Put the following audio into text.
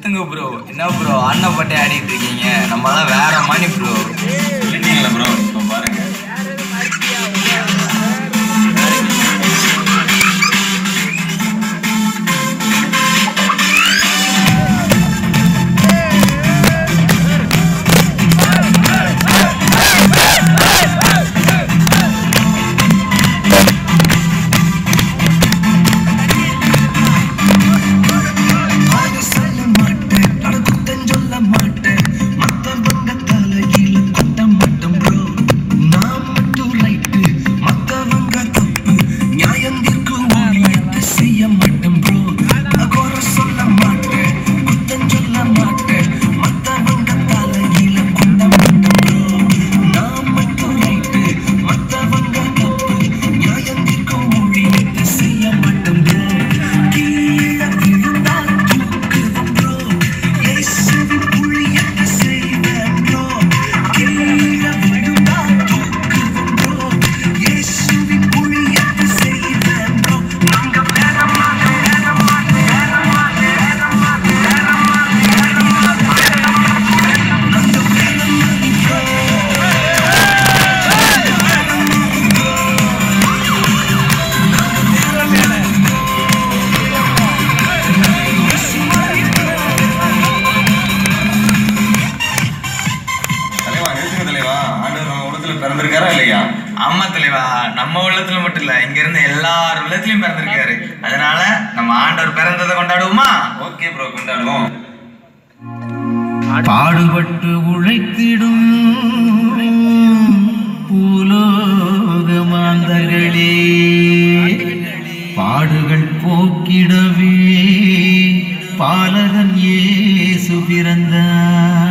சொல்லுங்க ப்ரோ என்ன ப்ரோ அண்ணன் பட்டே ஆடிட்டு இருக்கீங்க நம்மலாம் வேற மணி ப்ரோ சொல்லிட்டீங்களா ப்ரோ இப்போ பாருங்க சொல்ல மாட்டேன் அட குத்தம் சொல்ல மாட்டேன் மத்தவங்க தலையில குத்த மாட்டேன் ப்ரோ நான் மட்டும் ரைட்டு மத்தவங்க தப்பு நியாயம் தீர்க்கும் ஊழியத்தை செய்ய மாட்டேன் ப்ரோ நான் குறை சொல்ல மாட்டேன் குத்தம் சொல்ல மாட்டேன் மத்தவங்க தலையில குத்த மாட்டேன் ப்ரோ நான் மட்டும் ரைட்டு மத்தவங்க தப்பு நியாயம் தீர்க்கும் ஊழியத்தை செய்ய மாட்டேன் ப்ரோ கீழே விழுந்தா தூக்குவேன் ப்ரோ இயேசுவின் ஊழியத்தை செய்வேன் ப்ரோ கீழே விழுந்தா தூக்குவேன் ப்ரோ இயேசுவின் ஊழியத்தை செய்வேன் ப்ரோ நாங்க வேற மாட்டோம் வேற மாட்டோம் வேற மாட்டோம் வேற மாட்டோம் வேற மாட்டோம் வேற மாட்டோம் நாங்க வேற மாட்டோம் ப்ரோ தலைவா நிறுத்துங்க தலைவா ஆண்டவர் நம்ம உலகத்துல பிறந்திருக்காரா இல்லையா ஆமா தலைவா நம்ம உள்ளத்துல மட்டும் இல்ல இங்க இருந்து எல்லார் உள்ளத்துலயும் பிறந்திருக்காரு அதனால நம்ம ஆண்டவர் பிறந்ததை கொண்டாடுவோமா ஓகே ப்ரோ கொண்டாடுவோம் பாடுபட்டு உழைத்திடும் பூலோக மாந்தர்களே பாடுகள் போக்கிடவே பாலகன் இயேசு பிறந்தார்